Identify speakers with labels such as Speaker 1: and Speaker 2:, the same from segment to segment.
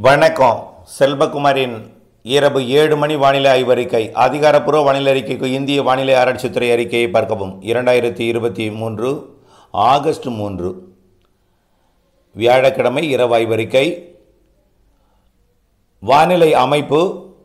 Speaker 1: வணக்கம் செல்வகுமாரின் இரவு ஏழு மணி வானிலை ஆய்வறிக்கை அதிகாரப்பூர்வ வானிலை அறிக்கைக்கு இந்திய வானிலை ஆராய்ச்சித்துறை அறிக்கையை பார்க்கவும் இரண்டாயிரத்தி இருபத்தி மூன்று ஆகஸ்ட் மூன்று வியாழக்கிழமை இரவு ஆய்வறிக்கை வானிலை அமைப்பு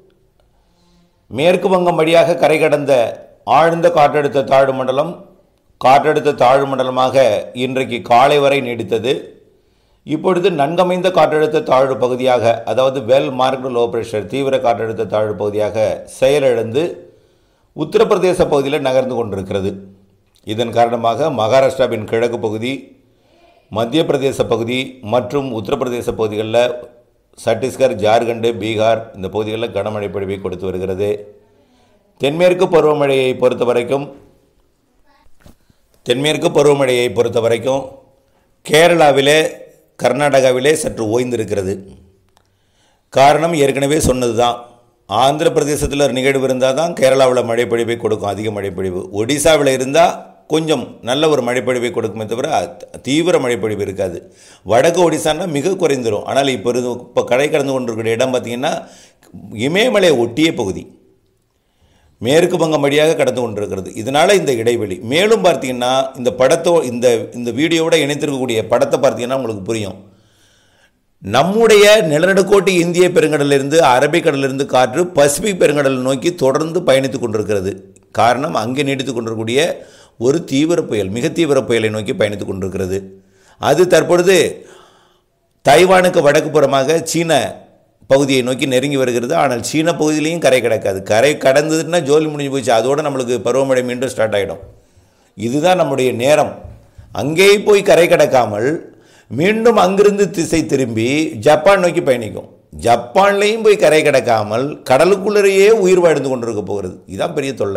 Speaker 1: மேற்கு வங்கம் வழியாக கரை கடந்த ஆழ்ந்த காற்றழுத்த தாழ்வு மண்டலம் காற்றழுத்த தாழ்வு மண்டலமாக இன்றைக்கு காலை வரை நீடித்தது இப்பொழுது நன்கமைந்த காற்றழுத்த தாழ்வு பகுதியாக அதாவது வெல் மார்க்டு லோ பிரஷர் தீவிர காற்றழுத்த தாழ்வு பகுதியாக செயலிழந்து உத்தரப்பிரதேச பகுதியில் நகர்ந்து கொண்டிருக்கிறது இதன் காரணமாக மகாராஷ்டிராவின் கிழக்கு பகுதி மத்திய பிரதேச பகுதி மற்றும் உத்தரப்பிரதேச பகுதிகளில் சத்தீஸ்கர் ஜார்க்கண்டு பீகார் இந்த பகுதிகளில் கனமழை பொழிவை கொடுத்து வருகிறது தென்மேற்கு பருவமழையை பொறுத்த வரைக்கும் தென்மேற்கு பருவமழையை பொறுத்த வரைக்கும் கேரளாவிலே கர்நாடகாவிலே சற்று ஓய்ந்திருக்கிறது காரணம் ஏற்கனவே சொன்னது தான் ஆந்திர பிரதேசத்தில் ஒரு நிகழ்வு இருந்தால் தான் கேரளாவில் மழைப்பொழிவை கொடுக்கும் அதிக மழைப்பொழிவு ஒடிசாவில் இருந்தால் கொஞ்சம் நல்ல ஒரு மழைப்பொழிவை கொடுக்குமே தவிர அ- தீவிர மழைப்பொழிவு இருக்காது வடக்கு ஒடிசான்னா மிக குறைந்துரும் ஆனால் இப்போ இரு இப்போ கடை கடந்து கொண்டிருக்கிற இடம் பார்த்திங்கன்னா இமயமலையை ஒட்டிய பகுதி மேற்கு வங்கம் வழியாக கடந்து கொண்டிருக்கிறது இதனால் இந்த இடைவெளி மேலும் பார்த்தீங்கன்னா இந்த படத்தோ இந்த இந்த வீடியோவோட இணைத்திருக்கக்கூடிய படத்தை பார்த்தீங்கன்னா உங்களுக்கு புரியும் நம்முடைய நிலநடுக்கோட்டு இந்திய பெருங்கடலிலிருந்து அரபிக்கடலிலிருந்து காற்று பசிபிக் பெருங்கடல் நோக்கி தொடர்ந்து பயணித்து கொண்டிருக்கிறது காரணம் அங்கே நீடித்து கொண்டிருக்கக்கூடிய ஒரு தீவிர புயல் மிக தீவிர புயலை நோக்கி பயணித்து கொண்டிருக்கிறது அது தற்பொழுது தைவானுக்கு வடக்கு புறமாக சீன பகுதியை நோக்கி நெருங்கி வருகிறது ஆனால் சீன பகுதியிலையும் கரை கிடக்காது கரை கடந்ததுன்னா ஜோலி முடிஞ்சு போச்சு அதோடு நம்மளுக்கு பருவமழை மீண்டும் ஸ்டார்ட் ஆகிடும் இதுதான் நம்முடைய நேரம் அங்கே போய் கரை கடக்காமல் மீண்டும் அங்கிருந்து திசை திரும்பி ஜப்பான் நோக்கி பயணிக்கும் ஜப்பான்லேயும் போய் கரை கடக்காமல் கடலுக்குள்ளேயே உயிர் வாழ்ந்து கொண்டிருக்க போகிறது இதுதான் பெரிய தொல்லை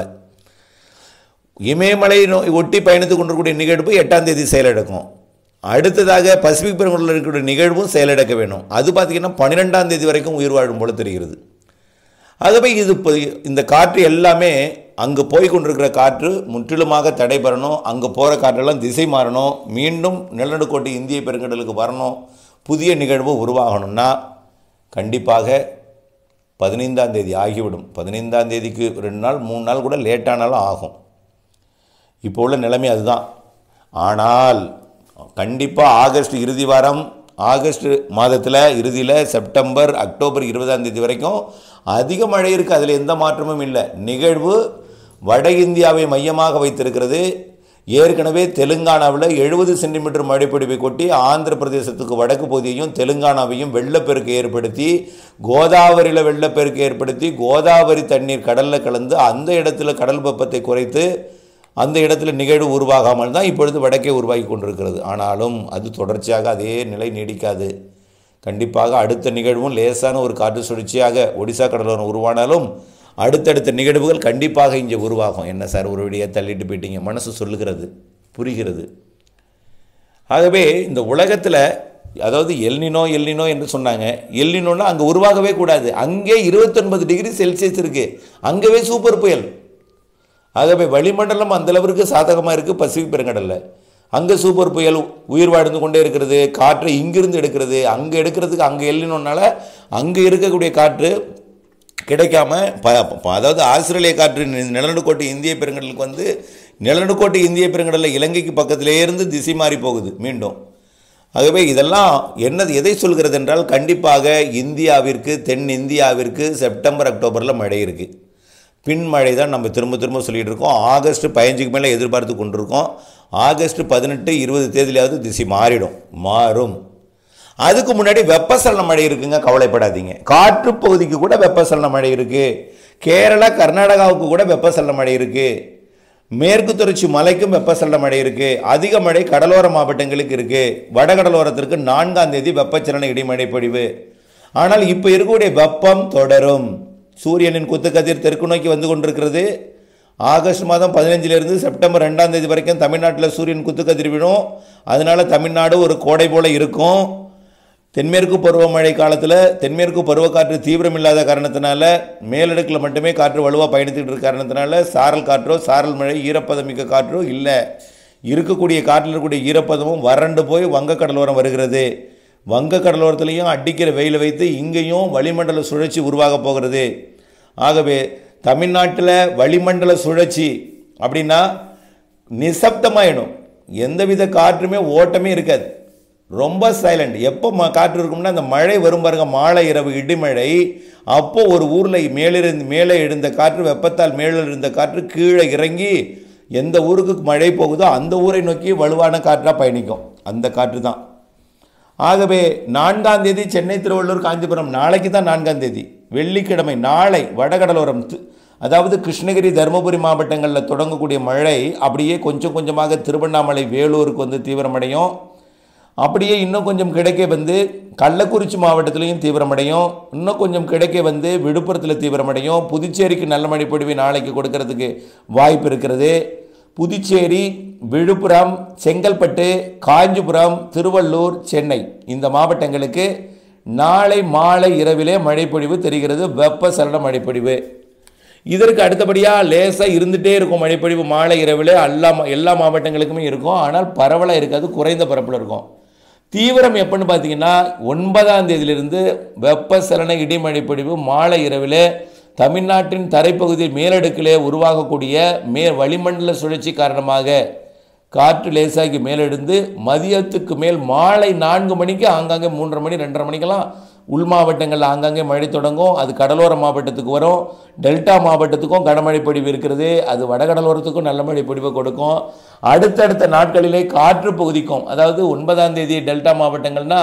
Speaker 1: இமயமலை நோய் ஒட்டி பயணித்துக் கொண்டிருக்கக்கூடிய நிகழ்வு எட்டாம் தேதி செயலிழக்கும் அடுத்ததாக பசிபிக் பெருங்கடலில் இருக்கக்கூடிய நிகழ்வும் செயலிழக்க வேணும் அது பார்த்திங்கன்னா பன்னிரெண்டாம் தேதி வரைக்கும் உயிர் வாழும் போல தெரிகிறது ஆகவே இது இப்போ இந்த காற்று எல்லாமே அங்கே போய் கொண்டிருக்கிற காற்று முற்றிலுமாக தடைபெறணும் அங்கே போகிற காற்றெல்லாம் திசை மாறணும் மீண்டும் நிலநடுக்கோட்டு இந்திய பெருங்கடலுக்கு வரணும் புதிய நிகழ்வு உருவாகணும்னா கண்டிப்பாக பதினைந்தாம் தேதி ஆகிவிடும் பதினைந்தாம் தேதிக்கு ரெண்டு நாள் மூணு நாள் கூட லேட்டானாலும் ஆகும் இப்போ உள்ள நிலைமை அதுதான் ஆனால் கண்டிப்பாக ஆகஸ்ட் இறுதி வாரம் ஆகஸ்ட் மாதத்தில் இறுதியில் செப்டம்பர் அக்டோபர் இருபதாம் தேதி வரைக்கும் அதிக மழை இருக்குது அதில் எந்த மாற்றமும் இல்லை நிகழ்வு வட இந்தியாவை மையமாக வைத்திருக்கிறது ஏற்கனவே தெலுங்கானாவில் எழுபது சென்டிமீட்டர் மழைப்பொழிவை கொட்டி ஆந்திர பிரதேசத்துக்கு வடக்கு பகுதியையும் தெலுங்கானாவையும் வெள்ளப்பெருக்கு ஏற்படுத்தி கோதாவரியில் வெள்ளப்பெருக்கு ஏற்படுத்தி கோதாவரி தண்ணீர் கடலில் கலந்து அந்த இடத்துல கடல் வெப்பத்தை குறைத்து அந்த இடத்துல நிகழ்வு உருவாகாமல் தான் இப்பொழுது வடக்கே உருவாகி கொண்டிருக்கிறது ஆனாலும் அது தொடர்ச்சியாக அதே நிலை நீடிக்காது கண்டிப்பாக அடுத்த நிகழ்வும் லேசான ஒரு காற்று சுழற்சியாக ஒடிசா கடலோரம் உருவானாலும் அடுத்தடுத்த நிகழ்வுகள் கண்டிப்பாக இங்கே உருவாகும் என்ன சார் ஒரு வழியாக தள்ளிட்டு போயிட்டீங்க மனசு சொல்லுகிறது புரிகிறது ஆகவே இந்த உலகத்தில் அதாவது எல்னினோ எல்னினோ என்று சொன்னாங்க எல்னினோன்னா அங்கே உருவாகவே கூடாது அங்கே இருபத்தொன்பது டிகிரி செல்சியஸ் இருக்குது அங்கவே சூப்பர் புயல் ஆகவே வளிமண்டலம் அந்த அளவிற்கு சாதகமாக இருக்குது பசிபிக் பெருங்கடலில் அங்கே சூப்பர் புயல் உயிர் வாழ்ந்து கொண்டே இருக்கிறது காற்றை இங்கிருந்து எடுக்கிறது அங்கே எடுக்கிறதுக்கு அங்கே எல்லினோனால அங்கே இருக்கக்கூடிய காற்று கிடைக்காம ப ப- அதாவது ஆஸ்திரேலிய காற்று நி- நிலநடுக்கோட்டு இந்திய பெருங்கடலுக்கு வந்து நிலநடுக்கோட்டு இந்திய பெருங்கடலில் இலங்கைக்கு பக்கத்திலே இருந்து திசை மாறி போகுது மீண்டும் ஆகவே இதெல்லாம் என்னது எதை சொல்கிறது என்றால் கண்டிப்பாக இந்தியாவிற்கு தென் இந்தியாவிற்கு செப்டம்பர் அக்டோபரில் மழை இருக்குது பின்மழை தான் நம்ம திரும்ப திரும்ப சொல்லிகிட்டு இருக்கோம் ஆகஸ்ட் பதினஞ்சுக்கு மேலே எதிர்பார்த்து கொண்டிருக்கோம் ஆகஸ்ட் பதினெட்டு இருபது தேதியிலாவது திசை மாறிடும் மாறும் அதுக்கு முன்னாடி வெப்பசலன மழை இருக்குங்க கவலைப்படாதீங்க காற்று பகுதிக்கு கூட வெப்பசலன மழை இருக்குது கேரளா கர்நாடகாவுக்கு கூட வெப்பசலன மழை இருக்குது மேற்கு தொடர்ச்சி மலைக்கும் வெப்பசலன மழை இருக்குது அதிக மழை கடலோர மாவட்டங்களுக்கு இருக்குது வடகடலோரத்திற்கு நான்காம் தேதி வெப்பச்சலன இடிமழை பொழிவு ஆனால் இப்போ இருக்கக்கூடிய வெப்பம் தொடரும் சூரியனின் குத்துக்கதிர் தெற்கு நோக்கி வந்து கொண்டிருக்கிறது ஆகஸ்ட் மாதம் பதினஞ்சிலிருந்து செப்டம்பர் ரெண்டாம் தேதி வரைக்கும் தமிழ்நாட்டில் சூரியன் குத்துக்கதிர் விடும் அதனால தமிழ்நாடு ஒரு கோடை போல இருக்கும் தென்மேற்கு பருவமழை காலத்தில் தென்மேற்கு பருவக்காற்று தீவிரம் இல்லாத காரணத்தினால மேலடுக்கில் மட்டுமே காற்று வலுவாக பயணித்துட்டு இருக்க காரணத்தினால சாரல் காற்றோ சாரல் மழை ஈரப்பதம் மிக்க காற்றோ இல்லை இருக்கக்கூடிய காற்றில் இருக்கக்கூடிய ஈரப்பதமும் வறண்டு போய் வங்கக்கடலோரம் வருகிறது வங்க கடலோரத்துலேயும் அடிக்கிற வெயிலை வைத்து இங்கேயும் வளிமண்டல சுழற்சி உருவாக போகிறது ஆகவே தமிழ்நாட்டில் வளிமண்டல சுழற்சி அப்படின்னா நிசப்தமாயிடும் எந்தவித காற்றுமே ஓட்டமே இருக்காது ரொம்ப சைலண்ட் எப்போ ம காற்று இருக்கும்னா அந்த மழை வரும் பாருங்க மாலை இரவு இடிமழை அப்போ ஒரு ஊரில் மேலிருந்து மேலே எழுந்த காற்று வெப்பத்தால் மேலே இருந்த காற்று கீழே இறங்கி எந்த ஊருக்கு மழை போகுதோ அந்த ஊரை நோக்கி வலுவான காற்றாக பயணிக்கும் அந்த காற்று தான் ஆகவே நான்காம் தேதி சென்னை திருவள்ளூர் காஞ்சிபுரம் நாளைக்கு தான் நான்காம் தேதி வெள்ளிக்கிழமை நாளை வடகடலோரம் தி- அதாவது கிருஷ்ணகிரி தருமபுரி மாவட்டங்களில் தொடங்கக்கூடிய மழை அப்படியே கொஞ்சம் கொஞ்சமாக திருவண்ணாமலை வேலூருக்கு வந்து தீவிரமடையும் அப்படியே இன்னும் கொஞ்சம் கிடைக்க வந்து கள்ளக்குறிச்சி மாவட்டத்திலையும் தீவிரமடையும் இன்னும் கொஞ்சம் கிடைக்க வந்து விழுப்புரத்தில் தீவிரமடையும் புதுச்சேரிக்கு நல்ல மழை பொழிவை நாளைக்கு கொடுக்கறதுக்கு வாய்ப்பு இருக்கிறது புதுச்சேரி விழுப்புரம் செங்கல்பட்டு காஞ்சிபுரம் திருவள்ளூர் சென்னை இந்த மாவட்டங்களுக்கு நாளை மாலை இரவிலே மழைப்பொழிவு தெரிகிறது வெப்பசலன மழைப்பொழிவு இதற்கு அடுத்தபடியாக லேசாக இருந்துகிட்டே இருக்கும் மழைப்பொழிவு மாலை இரவில் எல்லா மா- எல்லா மாவட்டங்களுக்குமே இருக்கும் ஆனால் பரவலாக இருக்காது குறைந்த பரப்பில் இருக்கும் தீவிரம் எப்போன்னு பார்த்தீங்கன்னா ஒன்பதாம் தேதியிலிருந்து வெப்பசலன இடிமழைப்பொழிவு மாலை இரவில் தமிழ்நாட்டின் தரைப்பகுதி மேலடுக்கிலே உருவாகக்கூடிய மே வளிமண்டல சுழற்சி காரணமாக காற்று லேசாகி மேலெழுந்து மதியத்துக்கு மேல் மாலை நான்கு மணிக்கு ஆங்காங்கே மூன்றரை மணி ரெண்டரை மணிக்கெல்லாம் உள் மாவட்டங்களில் ஆங்காங்கே மழை தொடங்கும் அது கடலோர மாவட்டத்துக்கு வரும் டெல்டா மாவட்டத்துக்கும் கனமழை பொழிவு இருக்கிறது அது வடகடலோரத்துக்கும் நல்ல மழை பொழிவை கொடுக்கும் அடுத்தடுத்த நாட்களிலே காற்று பகுதிக்கும் அதாவது ஒன்பதாம் தேதி டெல்டா மாவட்டங்கள்னா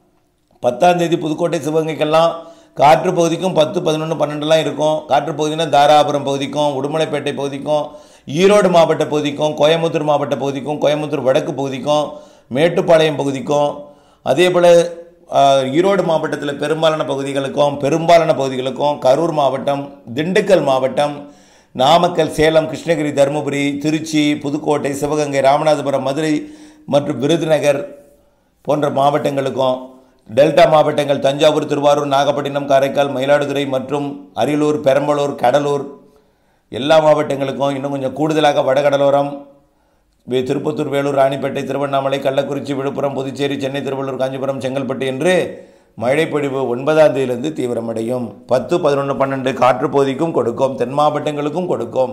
Speaker 1: பத்தாம் தேதி புதுக்கோட்டை சிவகங்கைக்கெல்லாம் காற்று பகுதிக்கும் பத்து பதினொன்று பன்னெண்டுலாம் இருக்கும் காற்று பகுதினா தாராபுரம் பகுதிக்கும் உடுமலைப்பேட்டை பகுதிக்கும் ஈரோடு மாவட்ட பகுதிக்கும் கோயம்புத்தூர் மாவட்ட பகுதிக்கும் கோயம்புத்தூர் வடக்கு பகுதிக்கும் மேட்டுப்பாளையம் பகுதிக்கும் அதே போல் ஈரோடு மாவட்டத்தில் பெரும்பாலான பகுதிகளுக்கும் பெரும்பாலான பகுதிகளுக்கும் கரூர் மாவட்டம் திண்டுக்கல் மாவட்டம் நாமக்கல் சேலம் கிருஷ்ணகிரி தருமபுரி திருச்சி புதுக்கோட்டை சிவகங்கை ராமநாதபுரம் மதுரை மற்றும் விருதுநகர் போன்ற மாவட்டங்களுக்கும் டெல்டா மாவட்டங்கள் தஞ்சாவூர் திருவாரூர் நாகப்பட்டினம் காரைக்கால் மயிலாடுதுறை மற்றும் அரியலூர் பெரம்பலூர் கடலூர் எல்லா மாவட்டங்களுக்கும் இன்னும் கொஞ்சம் கூடுதலாக வடகடலோரம் வே- திருப்பத்தூர் வேலூர் ராணிப்பேட்டை திருவண்ணாமலை கள்ளக்குறிச்சி விழுப்புரம் புதுச்சேரி சென்னை திருவள்ளூர் காஞ்சிபுரம் செங்கல்பட்டு என்று மழைப்பொழிவு ஒன்பதாம் தேதியிலிருந்து தீவிரமடையும் பத்து பதினொன்று பன்னெண்டு காற்று பகுதிக்கும் கொடுக்கும் தென் மாவட்டங்களுக்கும் கொடுக்கும்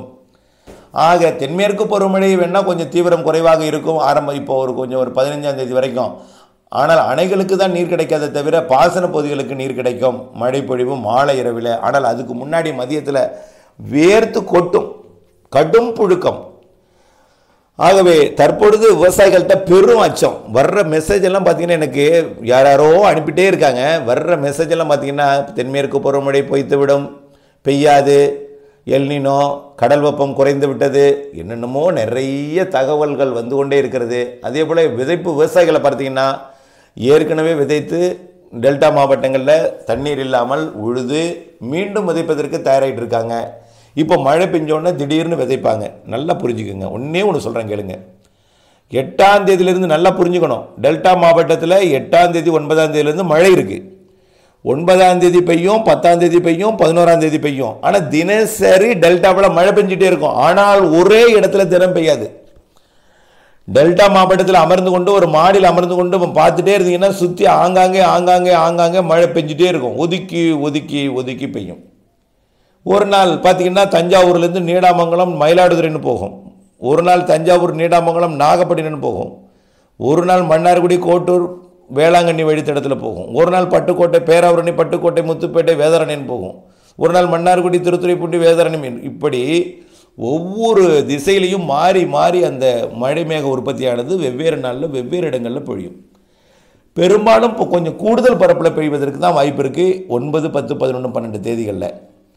Speaker 1: ஆக தென்மேற்கு பருவமழை வேணா கொஞ்சம் தீவிரம் குறைவாக இருக்கும் ஆரம்பம் இப்போ ஒரு கொஞ்சம் ஒரு பதினஞ்சாம் தேதி வரைக்கும் ஆனால் அணைகளுக்கு தான் நீர் கிடைக்காத தவிர பாசன பகுதிகளுக்கு நீர் கிடைக்கும் மழை பொழிவு மாலை இரவில் ஆனால் அதுக்கு முன்னாடி மதியத்தில் வேர்த்து கொட்டும் கடும் புழுக்கம் ஆகவே தற்பொழுது விவசாயிகள்கிட்ட பெரும் அச்சம் வர்ற மெசேஜ் எல்லாம் பார்த்தீங்கன்னா எனக்கு யார் யாரோ அனுப்பிட்டே இருக்காங்க வர்ற மெசேஜ் எல்லாம் பார்த்தீங்கன்னா தென்மேற்கு பருவமழை பொய்த்து விடும் பெய்யாது எல்னினோ கடல் வெப்பம் குறைந்து விட்டது என்னென்னமோ நிறைய தகவல்கள் வந்து கொண்டே இருக்கிறது அதே போல் விதைப்பு விவசாயிகளை பார்த்தீங்கன்னா ஏற்கனவே விதைத்து டெல்டா மாவட்டங்களில் தண்ணீர் இல்லாமல் உழுது மீண்டும் விதைப்பதற்கு தயாராகிட்டு இருக்காங்க இப்போ மழை பெஞ்சோடனே திடீர்னு விதைப்பாங்க நல்லா புரிஞ்சுக்குங்க ஒன்றே ஒன்று சொல்கிறேன் கேளுங்க எட்டாம் தேதியிலிருந்து நல்லா புரிஞ்சுக்கணும் டெல்டா மாவட்டத்தில் எட்டாம் தேதி ஒன்பதாம் தேதியிலேருந்து மழை இருக்குது ஒன்பதாம் தேதி பெய்யும் பத்தாம் தேதி பெய்யும் பதினோராம் தேதி பெய்யும் ஆனால் தினசரி டெல்டாவில் மழை பெஞ்சிட்டே இருக்கும் ஆனால் ஒரே இடத்துல தினம் பெய்யாது டெல்டா மாவட்டத்தில் அமர்ந்து கொண்டு ஒரு மாடியில் அமர்ந்து கொண்டு பார்த்துட்டே இருந்தீங்கன்னா சுற்றி ஆங்காங்கே ஆங்காங்கே ஆங்காங்கே மழை பெஞ்சிட்டே இருக்கும் ஒதுக்கி ஒதுக்கி ஒதுக்கி பெய்யும் ஒரு நாள் பார்த்தீங்கன்னா தஞ்சாவூர்லேருந்து நீடாமங்கலம் மயிலாடுதுறைன்னு போகும் ஒரு நாள் தஞ்சாவூர் நீடாமங்கலம் நாகப்பட்டினம்னு போகும் ஒரு நாள் மன்னார்குடி கோட்டூர் வேளாங்கண்ணி வழித்தடத்தில் போகும் ஒரு நாள் பட்டுக்கோட்டை பேராவரணி பட்டுக்கோட்டை முத்துப்பேட்டை வேதாரண்யன் போகும் ஒரு நாள் மன்னார்குடி திருத்துறைப்பூண்டி வேதாரண்யம் இப்படி ஒவ்வொரு திசையிலையும் மாறி மாறி அந்த மழை மேக உற்பத்தியானது வெவ்வேறு நாளில் வெவ்வேறு இடங்களில் பொழியும் பெரும்பாலும் இப்போ கொஞ்சம் கூடுதல் பரப்பில் பெய்வதற்கு தான் வாய்ப்பு இருக்குது ஒன்பது பத்து பதினொன்று பன்னெண்டு தேதிகளில்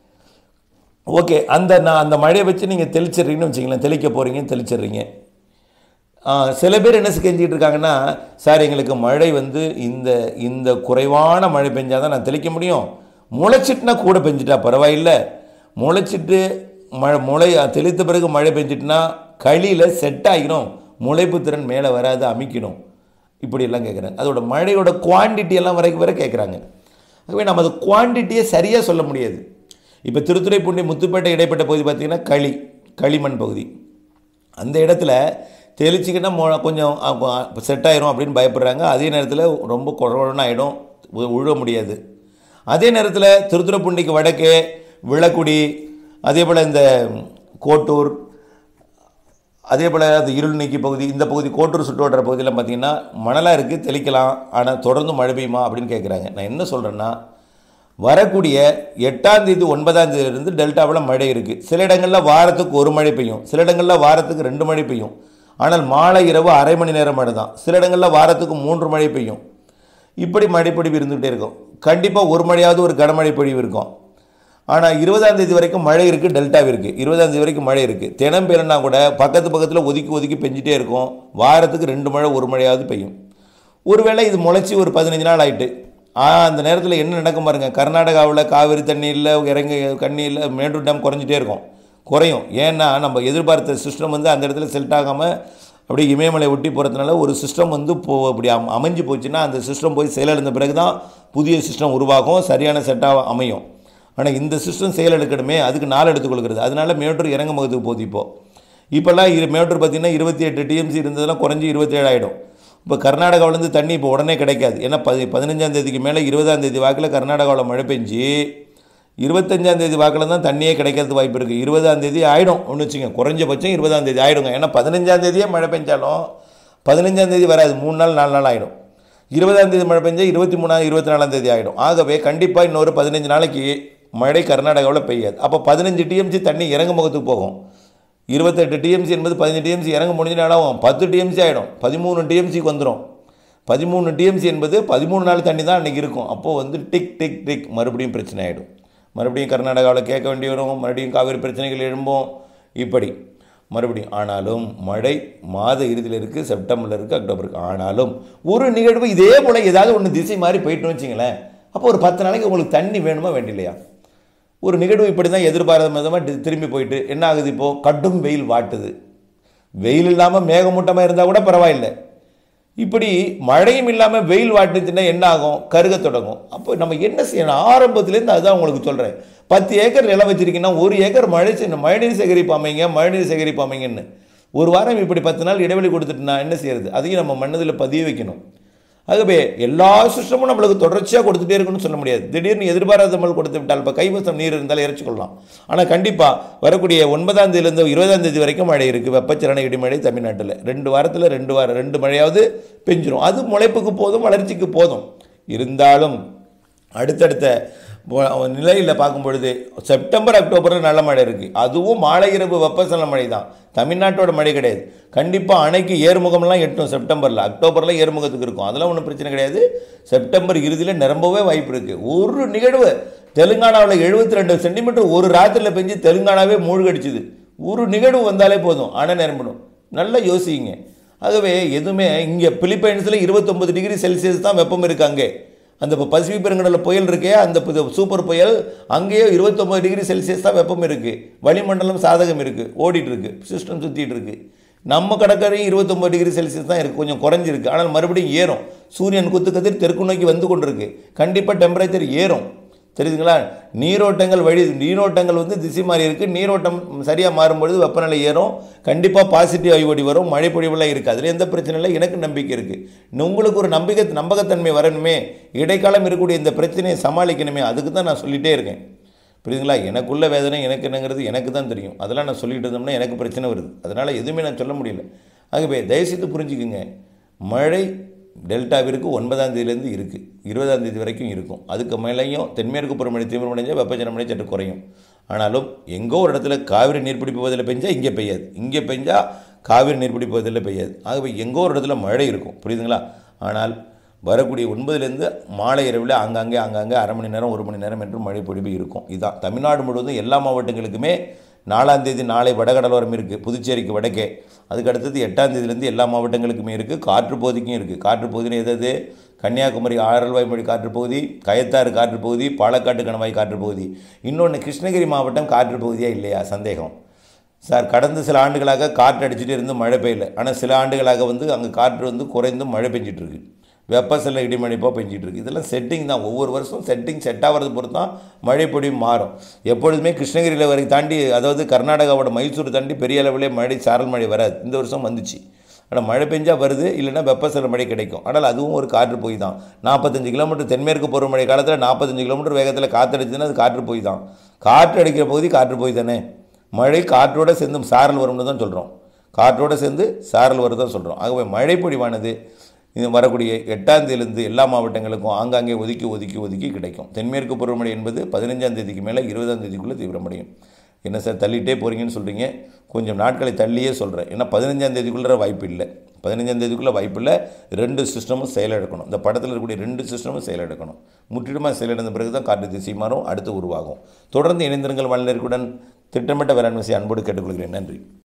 Speaker 1: ஓகே அந்த நான் அந்த மழையை வச்சு நீங்கள் தெளிச்சிடுறீங்கன்னு வச்சுங்களேன் தெளிக்க போகிறீங்க தெளிச்சிடுறீங்க ஆ, சில பேர் என்ன செஞ்சுட்டு இருக்காங்கன்னா சார் எங்களுக்கு மழை வந்து இந்த இந்த குறைவான மழை பெஞ்சால் தான் நான் தெளிக்க முடியும் முளைச்சிட்டுனா கூட பெஞ்சிட்டா பரவாயில்லை முளைச்சிட்டு மழை முளை தெளித்த பிறகு மழை பெஞ்சிட்டுனா களியில் செட் ஆகிடும் முளைப்பு திறன் மேலே வராது அமைக்கணும் இப்படியெல்லாம் கேட்குறாங்க அதோட மழையோட குவான்டிட்டி எல்லாம் வரைக்கும் வரை கேட்குறாங்க ஆகவே நம்ம அது குவான்டிட்டியை சரியாக சொல்ல முடியாது இப்போ திருத்துறைப்பூண்டி முத்துப்பேட்டை இடைப்பட்ட பகுதி பார்த்திங்கன்னா களி களிமண் பகுதி அந்த இடத்துல தெளிச்சிக்கிட்டா மொ கொஞ்சம் செட் ஆயிரும் அப்படின்னு பயப்படுறாங்க அதே நேரத்தில் ரொம்ப குழன்னு ஆகிடும் உழுவ முடியாது அதே நேரத்தில் திருத்துறைப்பூண்டிக்கு வடக்கே விளக்குடி அதே போல் இந்த கோட்டூர் அதே போல் அந்த இருள் நீக்கி பகுதி இந்த பகுதி கோட்டூர் சுற்றுவட்டார பகுதியில் பார்த்தீங்கன்னா மணலாக இருக்குது தெளிக்கலாம் ஆனால் தொடர்ந்து மழை பெய்யுமா அப்படின்னு கேட்குறாங்க நான் என்ன சொல்கிறேன்னா வரக்கூடிய எட்டாம் தேதி ஒன்பதாம் தேதியிலிருந்து டெல்டாவில் மழை இருக்குது சில இடங்களில் வாரத்துக்கு ஒரு மழை பெய்யும் சில இடங்களில் வாரத்துக்கு ரெண்டு மழை பெய்யும் ஆனால் மாலை இரவு அரை மணி நேரம் மழை தான் சில இடங்களில் வாரத்துக்கு மூன்று மழை பெய்யும் இப்படி மழைப்பொழிவு இருந்துகிட்டே இருக்கும் கண்டிப்பாக ஒரு மழையாவது ஒரு கனமழை பொழிவு இருக்கும் ஆனால் இருபதாம் தேதி வரைக்கும் மழை இருக்குது டெல்டாவிற்கு இருபதாம் தேதி வரைக்கும் மழை இருக்குது தினம் பெய்யலனா கூட பக்கத்து பக்கத்தில் ஒதுக்கி ஒதுக்கி பெஞ்சிட்டே இருக்கும் வாரத்துக்கு ரெண்டு மழை ஒரு மழையாவது பெய்யும் ஒருவேளை இது முளைச்சி ஒரு பதினஞ்சு நாள் ஆயிட்டு ஆ அந்த நேரத்தில் என்ன நடக்கும் பாருங்க கர்நாடகாவில் காவிரி தண்ணியில் இறங்கி கண்ணியில் மேட்டூர் டேம் குறைஞ்சிட்டே இருக்கும் குறையும் ஏன்னா நம்ம எதிர்பார்த்த சிஸ்டம் வந்து அந்த இடத்துல செட் ஆகாமல் அப்படியே இமயமலை ஒட்டி போகிறதுனால ஒரு சிஸ்டம் வந்து போ அப்படி அம் அமைஞ்சு போச்சுன்னா அந்த சிஸ்டம் போய் செயலிழந்த பிறகு தான் புதிய சிஸ்டம் உருவாகும் சரியான செட்டாக அமையும் ஆனால் இந்த சிஸ்டம் செயலெடுக்கணுமே அதுக்கு நாள் எடுத்துக்கொள்கிறது அதனால மேட்டூர் இறங்க முகத்துக்கு போகுது இப்போ இப்போல்லாம் இரு மேட்டூர் பார்த்திங்கன்னா இருபத்தி எட்டு டிஎம்சி இருந்ததெல்லாம் குறைஞ்சி இருபத்தேழு ஆகிடும் இப்போ கர்நாடகாவிலேருந்து தண்ணி இப்போ உடனே கிடைக்காது ஏன்னா பதி பதினஞ்சாம் தேதிக்கு மேலே இருபதாம் தேதி வாக்கில் கர்நாடகாவில் மழை பெஞ்சு இருபத்தஞ்சாம் தேதி வாக்கில் தான் தண்ணியே கிடைக்கிறது வாய்ப்பு இருக்குது இருபதாம் தேதி ஆகிடும் ஒன்று வச்சுங்க குறைஞ்சபட்சம் இருபதாம் தேதி ஆகிடுங்க ஏன்னா பதினஞ்சாம் தேதியே மழை பெஞ்சாலும் பதினஞ்சாம் தேதி வராது மூணு நாள் நாலு நாள் ஆகிடும் இருபதாம் தேதி மழை பெஞ்சா இருபத்தி மூணாம் இருபத்தி நாலாம் தேதி ஆகிடும் ஆகவே கண்டிப்பாக இன்னொரு பதினஞ்சு நாளைக்கு மழை கர்நாடகாவில் பெய்யாது அப்போ பதினஞ்சு டிஎம்சி தண்ணி இறங்கு முகத்துக்கு போகும் இருபத்தெட்டு டிஎம்சி என்பது பதினஞ்சு டிஎம்சி இறங்க முடிஞ்ச நாளாகும் பத்து டிஎம்சி ஆகிடும் பதிமூணு டிஎம்சிக்கு வந்துடும் பதிமூணு டிஎம்சி என்பது பதிமூணு நாள் தண்ணி தான் அன்றைக்கி இருக்கும் அப்போது வந்து டிக் டிக் டிக் மறுபடியும் பிரச்சனை ஆகிடும் மறுபடியும் கர்நாடகாவில் கேட்க வேண்டி வரும் மறுபடியும் காவிரி பிரச்சனைகள் எழும்பும் இப்படி மறுபடியும் ஆனாலும் மழை மாத இறுதியில் இருக்குது செப்டம்பரில் இருக்குது அக்டோபர் இருக்குது ஆனாலும் ஒரு நிகழ்வு இதே போல் ஏதாவது ஒன்று திசை மாதிரி போயிட்டுன்னு வச்சிங்களேன் அப்போ ஒரு பத்து நாளைக்கு உங்களுக்கு தண்ணி வேணுமா வேண்டில்லையா ஒரு நிகழ்வு இப்படி தான் எதிர்பாராத விதமாக திரும்பி போயிட்டு என்ன ஆகுது இப்போது கடும் வெயில் வாட்டுது வெயில் இல்லாமல் மேகமூட்டமாக இருந்தால் கூட பரவாயில்லை இப்படி மழையும் இல்லாமல் வெயில் வாட்டுச்சுன்னா என்ன ஆகும் கருக தொடங்கும் அப்போ நம்ம என்ன செய்யணும் ஆரம்பத்துலேருந்து அதுதான் உங்களுக்கு சொல்கிறேன் பத்து ஏக்கர் நிலம் வச்சிருக்கீங்கன்னா ஒரு ஏக்கர் மழை செய்யணும் மழைநீர் சேகரிப்பு அமைங்க மழைநீர் சேகரிப்பு அமைங்கன்னு ஒரு வாரம் இப்படி பத்து நாள் இடைவெளி கொடுத்துட்டு நான் என்ன செய்யறது அதையும் நம்ம மனதில் பதிய வைக்கணும் ஆகவே எல்லா சிஸ்டமும் நம்மளுக்கு தொடர்ச்சியாக கொடுத்துட்டே இருக்குன்னு சொல்ல முடியாது திடீர்னு எதிர்பாராத மல் கொடுத்து விட்டால் இப்போ கைவசம் நீர் இருந்தாலும் இறைச்சிக்கொள்ளலாம் ஆனால் கண்டிப்பாக வரக்கூடிய ஒன்பதாம் தேதியிலேருந்து இருபதாம் தேதி வரைக்கும் மழை இருக்குது வெப்பச்சலன இடிமழை தமிழ்நாட்டில் ரெண்டு வாரத்தில் ரெண்டு வாரம் ரெண்டு மழையாவது பெஞ்சிரும் அது முளைப்புக்கு போதும் வளர்ச்சிக்கு போதும் இருந்தாலும் அடுத்தடுத்த நிலையில் பார்க்கும் பொழுது செப்டம்பர் அக்டோபரில் நல்ல மழை இருக்குது அதுவும் மாலை இரவு வெப்பசலன மழை தான் தமிழ்நாட்டோட மழை கிடையாது கண்டிப்பாக அணைக்கு ஏறுமுகம்லாம் எட்டும் செப்டம்பரில் அக்டோபரில் ஏறுமுகத்துக்கு இருக்கும் அதெல்லாம் ஒன்றும் பிரச்சனை கிடையாது செப்டம்பர் இறுதியில் நிரம்பவே வாய்ப்பு இருக்குது ஒரு நிகழ்வு தெலுங்கானாவில் எழுபத்தி ரெண்டு சென்டிமீட்டர் ஒரு ராத்திரியில் பெஞ்சு தெலுங்கானாவே மூழ்கடிச்சுது ஒரு நிகழ்வு வந்தாலே போதும் அணை நிரம்பணும் நல்லா யோசிங்க ஆகவே எதுவுமே இங்கே பிலிப்பைன்ஸில் இருபத்தொம்பது டிகிரி செல்சியஸ் தான் வெப்பம் இருக்குது அங்கே அந்த இப்போ பசிபிக் பெருங்கடலில் புயல் இருக்கே அந்த பு- சூப்பர் புயல் அங்கேயே இருபத்தொம்பது டிகிரி செல்சியஸ் தான் வெப்பம் இருக்குது வளிமண்டலம் சாதகம் இருக்குது ஓடிட்டு இருக்கு சிஸ்டம் சுற்றிட்டு இருக்கு நம்ம கடற்கரையும் இருபத்தொம்பது டிகிரி செல்சியஸ் தான் இருக்குது கொஞ்சம் குறைஞ்சிருக்கு ஆனால் மறுபடியும் ஏறும் சூரியன் குத்து கதிர் தெற்கு நோக்கி வந்து கொண்டிருக்கு கண்டிப்பாக டெம்பரேச்சர் ஏறும் தெரியுதுங்களா நீரோட்டங்கள் வழி நீரோட்டங்கள் வந்து திசை மாறி இருக்குது நீரோட்டம் சரியாக மாறும்பொழுது வெப்பநிலை ஏறும் கண்டிப்பாக பாசிட்டிவ் ஐஓடி வரும் மழை பொழிவுலாம் இருக்குது அதில் எந்த பிரச்சனை இல்லை எனக்கு நம்பிக்கை இருக்குது உங்களுக்கு ஒரு நம்பிக்கை நம்பகத்தன்மை வரணுமே இடைக்காலம் இருக்கக்கூடிய இந்த பிரச்சனையை சமாளிக்கணுமே அதுக்கு தான் நான் சொல்லிகிட்டே இருக்கேன் புரியுதுங்களா எனக்குள்ள வேதனை எனக்கு என்னங்கிறது எனக்கு தான் தெரியும் அதெல்லாம் நான் சொல்லிட்டு இருந்தோம்னா எனக்கு பிரச்சனை வருது அதனால் எதுவுமே நான் சொல்ல முடியல ஆகவே தயவுசெய்து புரிஞ்சுக்குங்க மழை டெல்டாவிற்கு ஒன்பதாம் தேதியிலேருந்து இருக்குது இருபதாம் தேதி வரைக்கும் இருக்கும் அதுக்கு மேலேயும் தென்மேற்கு பருவமழை தீவிரமடைஞ்சால் வெப்பச்சலமழை சற்று குறையும் ஆனாலும் எங்கோ ஒரு இடத்துல காவிரி நீர்பிடிப்பு பகுதியில் பெஞ்சா இங்கே பெய்யாது இங்கே பெஞ்சா காவிரி நீர்பிடிப்பு பகுதியில் பெய்யாது ஆகவே எங்கோ ஒரு இடத்துல மழை இருக்கும் புரியுதுங்களா ஆனால் வரக்கூடிய ஒன்பதுலேருந்து மாலை இரவில் ஆங்காங்கே ஆங்காங்கே அரை மணி நேரம் ஒரு மணி நேரம் என்று மழை பொழிவு இருக்கும் இதுதான் தமிழ்நாடு முழுவதும் எல்லா மாவட்டங்களுக்குமே நாலாம் தேதி நாளை வடகடலோரம் இருக்குது புதுச்சேரிக்கு வடக்கே அதுக்கு அடுத்தது எட்டாம் தேதியிலேருந்து எல்லா மாவட்டங்களுக்குமே இருக்குது காற்று பகுதிக்கும் இருக்குது காற்று பகுதியில் எதாவது கன்னியாகுமரி ஆரல்வாய்மொழி காற்று பகுதி கயத்தாறு காற்று பகுதி பாலக்காட்டு கணவாய் காற்று பகுதி இன்னொன்று கிருஷ்ணகிரி மாவட்டம் காற்று பகுதியாக இல்லையா சந்தேகம் சார் கடந்த சில ஆண்டுகளாக காற்று அடிச்சுட்டு இருந்து மழை பெய்யல ஆனால் சில ஆண்டுகளாக வந்து அங்கே காற்று வந்து குறைந்து மழை பெஞ்சிட்டு இருக்கு வெப்பசல இடிமழைப்பாக பெஞ்சிட்டு இருக்கு இதெல்லாம் செட்டிங் தான் ஒவ்வொரு வருஷம் செட்டிங் செட் ஆகிறது பொறுத்து தான் மழை பொழிவு மாறும் எப்பொழுதுமே கிருஷ்ணகிரியில் வரை தாண்டி அதாவது கர்நாடகாவோட மைசூர் தாண்டி பெரிய அளவிலே மழை சாரல் மழை வராது இந்த வருஷம் வந்துச்சு ஆனால் மழை பெஞ்சா வருது இல்லைன்னா வெப்பசல மழை கிடைக்கும் ஆனால் அதுவும் ஒரு காற்று போய் தான் நாற்பத்தஞ்சு கிலோமீட்டர் தென்மேற்கு பருவமழை காலத்தில் நாற்பத்தஞ்சு கிலோமீட்டர் வேகத்தில் காற்றடிச்சுன்னா அது காற்று போய் தான் காற்று அடிக்கிற பகுதி காற்று போய் தானே மழை காற்றோட சேர்ந்து சாரல் வரும்னு தான் சொல்கிறோம் காற்றோட சேர்ந்து சாரல் வருதான் சொல்கிறோம் ஆகவே மழை பொழிவானது இது வரக்கூடிய எட்டாம் தேதியிலிருந்து எல்லா மாவட்டங்களுக்கும் ஆங்காங்கே ஒதுக்கி ஒதுக்கி ஒதுக்கி கிடைக்கும் தென்மேற்கு பருவமழை என்பது பதினஞ்சாம் தேதிக்கு மேலே இருபதாம் தேதிக்குள்ளே தீவிரமடையும் என்ன சார் தள்ளிட்டே போகிறீங்கன்னு சொல்கிறீங்க கொஞ்சம் நாட்களை தள்ளியே சொல்கிறேன் ஏன்னா பதினஞ்சாம் தேதிக்குள்ளே வாய்ப்பு இல்லை பதினஞ்சாம் தேதிக்குள்ளே வாய்ப்பு இல்லை ரெண்டு சிஸ்டமும் செயலிழக்கணும் இந்த படத்தில் இருக்கக்கூடிய ரெண்டு சிஸ்டமும் செயலிழக்கணும் முற்றிலுமாக செயலிழந்த பிறகு தான் காற்று திசை மாறும் அடுத்து உருவாகும் தொடர்ந்து இணைந்திருங்கள் வல்லுநருக்குடன் திட்டமிட்ட வேளாண்மை செய்ய அன்போடு கேட்டுக்கொள்கிறேன் நன்றி